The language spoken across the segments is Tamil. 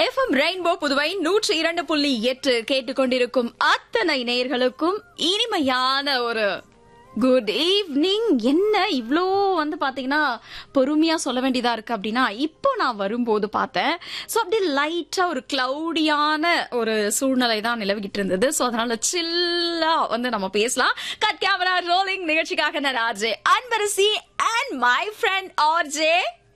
எஃப்எம் ரெயின்போ புதுவை நூற்றி இரண்டு புள்ளி எட்டு கேட்டுக்கொண்டிருக்கும் அத்தனை நேயர்களுக்கும் இனிமையான ஒரு குட் ஈவினிங் என்ன இவ்ளோ வந்து பாத்தீங்கன்னா பொறுமையா சொல்ல வேண்டியதா இருக்கு அப்படின்னா இப்போ நான் வரும்போது பார்த்தேன் ஸோ அப்படியே லைட்டா ஒரு கிளவுடியான ஒரு சூழ்நிலை தான் நிலவிக்கிட்டு இருந்தது ஸோ அதனால சில்லா வந்து நம்ம பேசலாம் கட் கேமரா ரோலிங் நிகழ்ச்சிக்காக நான் RJ Anbarasi and my friend RJ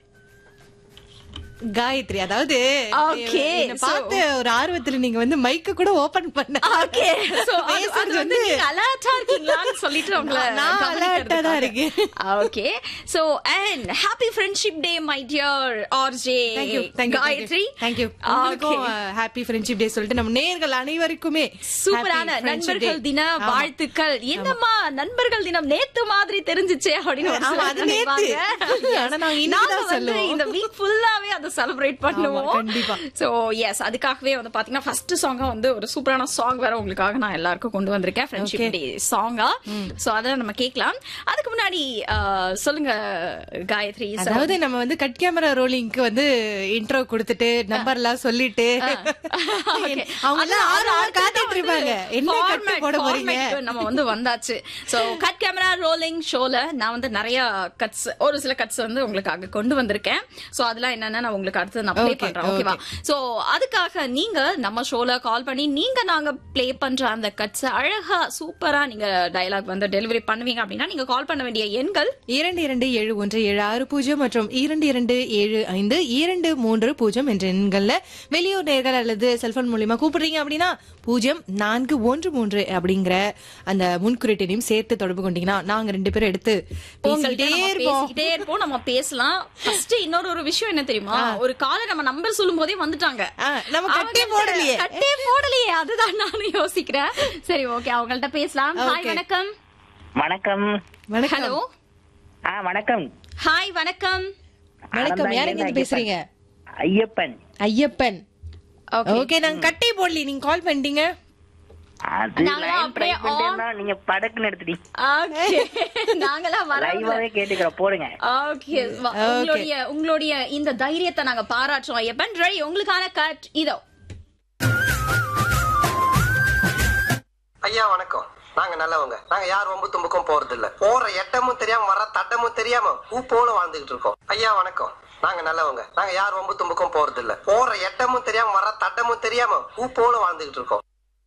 Gayathri அதாவது Okay, என்னை so- பார்த்த ஒரு ஆர்வத்துல நீங்க வந்து மைக்க கூட ஓபன் பண்ண ஓகே சோ அது பேசுறது வந்து நீங்க அலர்ட்டா இருக்கீங்களான்னு சொல்லிட்டு உங்களை நான் alert ஆ தான் இருக்கேன். Okay so and happy friendship day my dear RJ thank you thank you Gayathri thank you உங்களுக்கும் ஹாப்பி ஃப்ரெண்ட்ஷிப் டே சொல்லிட்டு நம்ம நேயர்கள் அனைவருக்குமே சூப்பரான happy friendship நண்பர்கள் day. தின ஆமா. வாழ்த்துக்கள் என்னம்மா நண்பர்கள் தினம் நேத்து மாதிரி தெரிஞ்சுச்சே அப்படின்னு ஒரு ஆமா, சிலர் அது நேத்து. நினைப்பாங்க. ஆனா நாங்க இன்னைக்கு நாங்க தான் வந்து சொல்லுவோம். இந்த வீக் ஃபுல்லாவே அதை செலிப்ரேட் பண்ணுவோம் ஆமா, கண்டிப்பா. சோ எஸ் அதுக்காகவே வந்து பாத்தீங்கன்னா ஃபர்ஸ்ட் சாங்கா வந்து ஒரு சூப்பரான சாங் வேற உங்களுக்காக நான் எல்லாருக்கும் கொண்டு வந்திருக்கேன் ஃப்ரெண்ட்ஷிப் Okay. டே சாங்கா சோ அத நம்ம கேட்கலாம் அதுக்கு முன்னாடி அஹ், சொல்லுங்க காயத்ரி sir. அதாவது நம்ம வந்து கட் கேமரா ரோலிங்க்கு வந்து இன்ட்ரோ கொடுத்துட்டு நம்பர் எல்லாம் சொல்லிட்டு Okay. அவங்க எல்லாம் அதான் ஆர்வமா அடுத்தது காத்துட்டு வந்து இருப்பாங்க என்ன கட்டு format- போட போறீங்க format க்கு நம்ம வந்து வந்தாச்சு சோ கட் கேமரா ரோலிங் ஷோல நான் வந்து நிறைய கட்ஸ் ஒரு சில கட்ஸ் வந்து உங்களுக்காக கொண்டு வந்திருக்கேன் சோ அதெல்லாம் என்னன்னா நான் உங்களுக்கு அடுத்து நான் ப்ளே Okay, பண்றேன் ஓகேவா சோ அதுக்காக நீங்க நம்ம ஷோல கால் பண்ணி நீங்க நாங்க ப்ளே பண்ற அந்த கட்ஸ் அழகா சூப்பரா நீங்க டயலாக் வந்து டெலிவரி பண்ணுவீங்க அப்படின்னா நீங்க கால் பண்ண வேண்டிய எண்கள் இரண்டு இரண்டு ஏழு ஒன்று ஏழு ஆறு பூஜ்ஜியம் மற்றும் இரண்டு இரண்டு ஏழு ஐந்து இரண்டு மூன்று பூஜ்ஜியம் என்ற எண்கள்ல வெளியூர் நேர்கள் அல்லது செல்போன் மூலியமா கூப்பிடுறீங்க அப்படின்னா பூஜ்ஜியம் நான்கு ஒன்று மூன்று அப்படிங்கிற அந்த முன்குறிட்டையும் சேர்த்து தொடர்பு கொண்டீங்கன்னா நாங்க ரெண்டு பேரும் எடுத்து உங்கள்ட்ட பேசிக்கிட்டே நம்ம இருப்போம் பேசிக்கிட்டே இருப்போம் நம்ம பேசலாம் ஃபர்ஸ்ட் இன்னொரு ஒரு விஷயம் என்ன தெரியுமா ஒரு காலை நம்ம நம்பர் சொல்லும் போதே வந்துட்டாங்க ஆ, நம்ம கட்டே அவங்கள்ட்ட போடலையே. கட்டே போடலையே அதுதான் நானும் யோசிக்கிறேன் சரி ஓகே அவங்கள்ட்ட பேசலாம் ஹாய் Okay. வணக்கம் வணக்கம் வணக்கம் ஹலோ ஆ வணக்கம் ஹாய் வணக்கம் வணக்கம் நான் யார் தான் இருந்து பேசுறீங்க ஐயப்பன் ஐயப்பன் ஓகே ஓகே நாங்க கட்டே போடல நீங்க கால் பண்ணிட்டீங்க அது நாங்க line அப்படியே try பண்ணிட்டேன்னா நீங்க படக்குன்னு எடுத்துட்டீங்க ஓகே நாங்களாம் வர லைவாவே கேட்டுக்கிறோம் போடுங்க ஓகே உங்களுடைய உங்களுடைய இந்த தைரியத்தை நாங்க பாராட்டுறோம் ஐயப்பன் ரெடி உங்களுக்கான கட் இதோ ஐயா வணக்கம் நாங்க நல்லவங்க நாங்க யார் வம்பு தும்புக்கும் போறது இல்ல போற எட்டமும் தெரியாம வர தட்டமும் தெரியாம பூ போல வாழ்ந்துகிட்டு இருக்கோம் ஐயா வணக்கம் நாங்க நல்லவங்க நாங்க யார் வம்பு தும்புக்கும் போறது இல்ல போற எட்டமும் தெரியாம வர தட்டமும் தெரியாம பூ போல வாழ்ந்துகிட்டு இருக்கோம்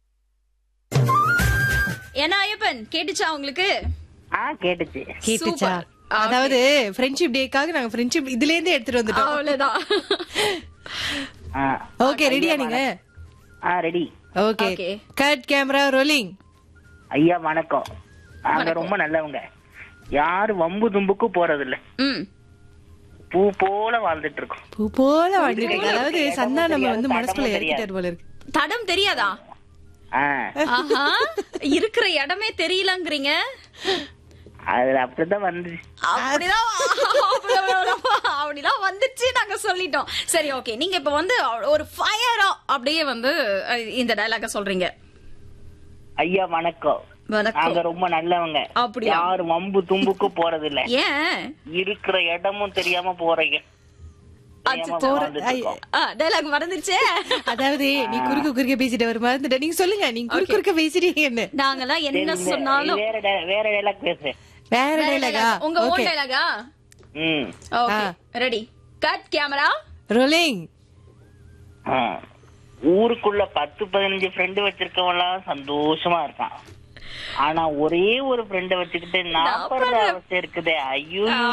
என்ன ஐயப்பன் கேட்டுச்சா உங்களுக்கு ஆ கேட்டுச்சு கேட்டுச்சா Super. Okay. அதாவது ஃப்ரெண்ட்ஷிப் டேக்காக நாங்க ஃப்ரெண்ட்ஷிப் இதுல இருந்து எடுத்துட்டு வந்துட்டோம் அவ்வளவுதான் ஆ, ஓகே ரெடியா நீங்க ஆ ready okay Okay. Cut camera rolling ஐயா வணக்கம் நாங்க ரொம்ப நல்லவங்க யாரு வம்பு தும்புக்கும் போறது இல்ல ம் பூ போல வாழ்ந்துட்டு இருக்கோம் பூ போல வாழ்ந்துட்டு இருக்கு. அதாவது இடமும் சந்தா நம்ம தெரியாது, வந்து மனசுக்குள்ள தடமும் இறக்கிட்டார் போல இருக்கு தடம் தெரியாதா ஆ ஆஹா இருக்கிற இடமே தெரியலங்கிறீங்க அது அப்படிதான் வந்து அப்படிதான் அப்படிதான் வந்துச்சு நாங்க சொல்லிட்டோம் சரி ஓகே நீங்க இப்ப வந்து ஒரு ஃபயரா அப்படியே வந்து அஹ், இந்த டயலாக சொல்றீங்க ஐயா வணக்கம் வணக்கம் நாங்க ரொம்ப நல்லவங்க அப்படியா? யாரு வம்பு தும்புக்கும் போறது இல்ல ஏன் இருக்கிற இடமும் தெரியாம போறீங்க தெரியாம போற- வாழ்ந்துட்டு இருக்கோம். டயலாக் மறந்துருச்சே அதாவது நீ குறுக்க குறுக்க பேசிட்டு வர மறந்துட்ட நீங்க சொல்லுங்க நீங்க குறுக்க குறுக்க பேசிட்டீங்கன்னு நாங்கெல்லாம் சரி, என்ன இந்த- சொன்னாலும் வேற di- வேற டைலாக் பேசு வேற டைலாகா உங்க ஓன் ஓகே டயலாகா ம் okay ready cut camera rolling ஆ. ஊருக்குள்ள பத்து பதினஞ்சு ஃப்ரெண்டு வச்சிருக்கவன்லாம் சந்தோஷமா இருக்கான் ஆனா ஒரே ஒரு ஃப்ரெண்ட வச்சுக்கிட்டு நாற்பது அவஸ்தை இருக்குதே ஐயோ